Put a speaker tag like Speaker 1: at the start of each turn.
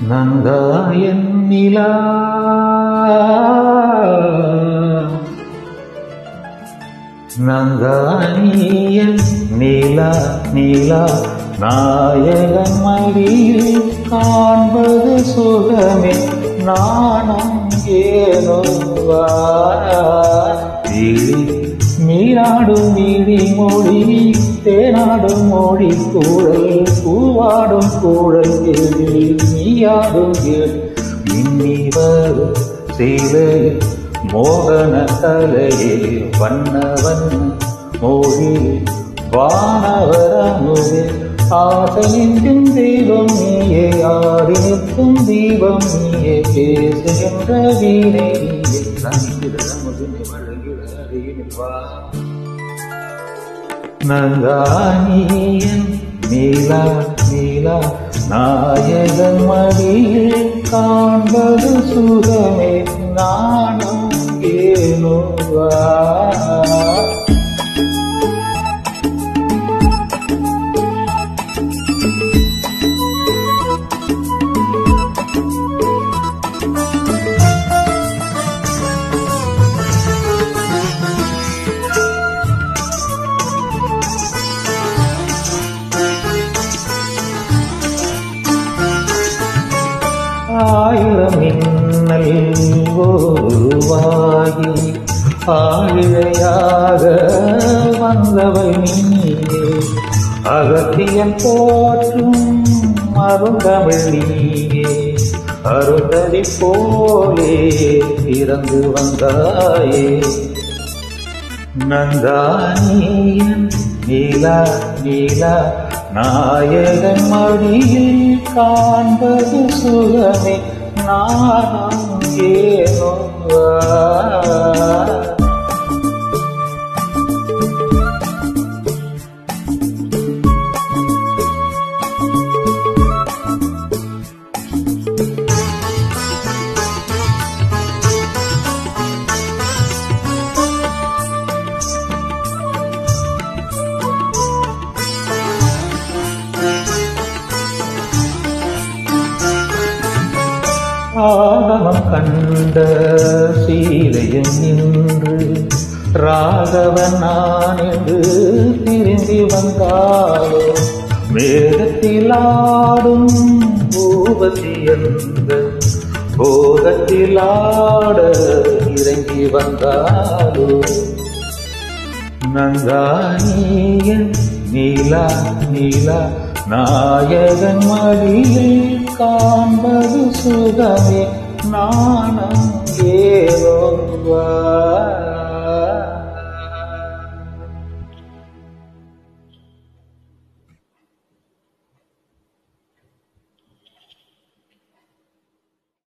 Speaker 1: நங்காயன் நிலா நங்கானியன் நீலா நீலா நாயகன் மடியில் காண்பது சுகமே நாணம் ஏனோ வீழி நீராடும் நீடி மொழி தேனாடும் மொழி கூழல் பூவாடும் கூழல் கேள்வி நீயாடும் கேள் இன்னி வரும் சீலையில் மோகன கலையே வண்ண வண்ண மோடி வானவரமுவே ஆசை நிற்கும் தெய்வம் நீயே ஆடி நிற்கும் தீபம் நீயே பேசுகின்ற வீணை நீயே தங்கிட முதுமை வழங்கிட அருகினில் வா நங்கானியன் நீலா நீலா நாயகன் மடியில் காண்பது சுகமே நானும் ஏனோ வா ஆயிரம் மின்னல் உருவாகி ஆழிழையாக வந்தவள் நீயே அகத்தியன் போற்றும் அருந்தமிழ் நீயே அருந்ததி போலே பிறந்து வந்தாயே நந்தானியன் நீலா நீலா நாயகன் மடியில் காண்பது சுகமே நானும் ஏனோ ஆகமம் கண்ட சீதையும் நின்று ராகவன் நான் என்று திரும்பி வந்தாளோ மேகத்தில் ஆடும் பூபதி என்ற போகத்தில் ஆட இறங்கி வந்தாளோ நங்கானியன் நீலா நீலா நாயகன் மடியில் காண்பது சுகமே நாணம் ஏதோ வா